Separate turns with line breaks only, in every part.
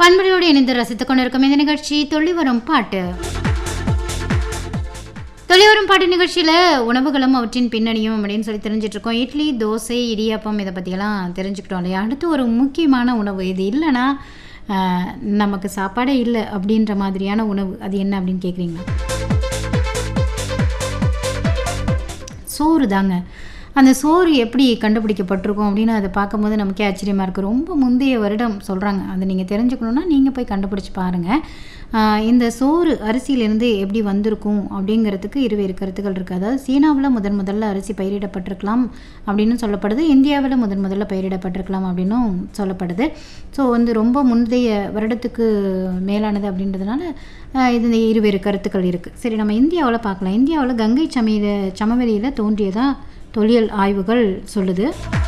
பண்புரையோடு இணைந்து ரசித்துக் கொண்டிருக்கும் இந்த நிகழ்ச்சி தொள்ளி வரும் பாட்டு தொள்ளி வரும் பாட்டு நிகழ்ச்சியில் உணவுகளும் அவற்றின் பின்னணியும் அப்படின்னு சொல்லி தெரிஞ்சிட்டு இருக்கோம் இட்லி தோசை இடியாப்பம் இதை பற்றியெல்லாம் தெரிஞ்சுக்கிட்டோம் இல்லையா அடுத்து ஒரு முக்கியமான உணவு இது இல்லைன்னா ஆஹ், நமக்கு சாப்பாடே இல்லை அப்படின்ற மாதிரியான உணவு அது என்ன அப்படின்னு கேட்குறீங்களா சோறு தாங்க அந்த சோறு எப்படி கண்டுபிடிக்கப்பட்டிருக்கும் அப்படின்னு அதை பார்க்கும்போது நமக்கே ஆச்சரியமாக இருக்குது ரொம்ப முந்தைய வருடம் சொல்கிறாங்க அதை நீங்கள் தெரிஞ்சுக்கணுன்னா நீங்கள் போய் கண்டுபிடிச்சி பாருங்கள் ஆஹ் இந்த சோறு அரிசியிலேருந்து எப்படி வந்திருக்கும் அப்படிங்கிறதுக்கு இருவேறு கருத்துக்கள் இருக்குது அதாவது சீனாவில் முதன் முதல்ல அரிசி பயிரிடப்பட்டிருக்கலாம் அப்படின்னு சொல்லப்படுது இந்தியாவில் முதன் முதல்ல பயிரிடப்பட்டிருக்கலாம் அப்படின்னும் சொல்லப்படுது ஸோ வந்து ரொம்ப முந்தைய வருடத்துக்கு மேலானது அப்படின்றதுனால ஆஹ் இது இந்த இருவேறு கருத்துக்கள் இருக்குது சரி நம்ம இந்தியாவில் பார்க்கலாம் இந்தியாவில் கங்கை சமையல சமவெளியில் தோன்றியதாக தொல்லியல் ஆய்வுகள் சொல்லுது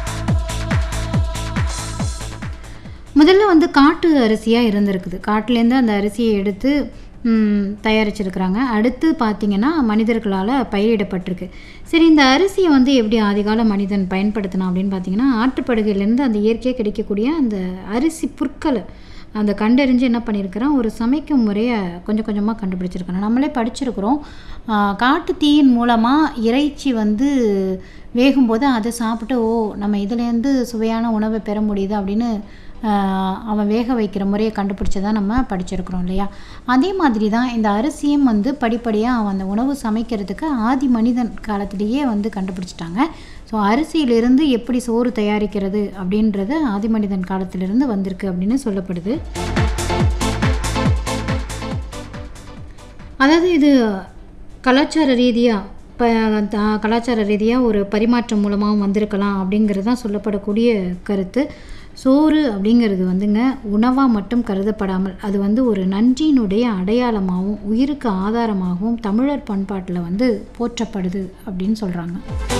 முதல்ல வந்து காட்டு அரிசியாக இருந்திருக்குது காட்டுலேருந்து அந்த அரிசியை எடுத்து ம், தயாரிச்சிருக்கிறாங்க அடுத்து பார்த்திங்கன்னா மனிதர்களால் பயிரிடப்பட்டிருக்கு சரி இந்த அரிசியை வந்து எப்படி ஆதிகால மனிதன் பயன்படுத்தினான் அப்படின்னு பார்த்தீங்கன்னா ஆற்றுப்படுகையிலேருந்து அந்த இயற்கையாக கிடைக்கக்கூடிய அந்த அரிசி புற்களை அந்த கண்டறிஞ்சு என்ன பண்ணியிருக்கிறான் ஒரு சமைக்கும் முறையை கொஞ்சம் கொஞ்சமாக கண்டுபிடிச்சிருக்கிறோம் நம்மளே படிச்சிருக்கிறோம் ஆஹ், காட்டு தீயின் மூலமாக இறைச்சி வந்து வேகும்போது அதை சாப்பிட்டு ஓ நம்ம இதுலேருந்து சுவையான உணவை பெற முடியுது அப்படின்னு ஆஹ், அவன் வேக வைக்கிற முறையை கண்டுபிடிச்சதா நம்ம படிச்சிருக்கிறோம் இல்லையா அதே மாதிரி தான் இந்த அரிசியும் வந்து படிப்படியாக அவன் அந்த உணவு சமைக்கிறதுக்கு ஆதி மனிதன் காலத்திலேயே வந்து கண்டுபிடிச்சிட்டாங்க ஸோ அரிசியிலிருந்து எப்படி சோறு தயாரிக்கிறது அப்படின்றது ஆதி மனிதன் காலத்திலிருந்து வந்திருக்கு அப்படின்னு சொல்லப்படுது அதாவது இது கலாச்சார ரீதியாக இப்போ கலாச்சார ரீதியாக ஒரு பரிமாற்றம் மூலமாகவும் வந்திருக்கலாம் அப்படிங்கிறது தான் சொல்லப்படக்கூடிய கருத்து சோறு அப்படிங்கிறது வந்துங்க உணவாக மட்டும் கருதப்படாமல் அது வந்து ஒரு நன்றியினுடைய அடையாளமாகவும் உயிருக்கு ஆதாரமாகவும் தமிழர் பண்பாட்டில் வந்து போற்றப்படுது அப்படின்னு சொல்கிறாங்க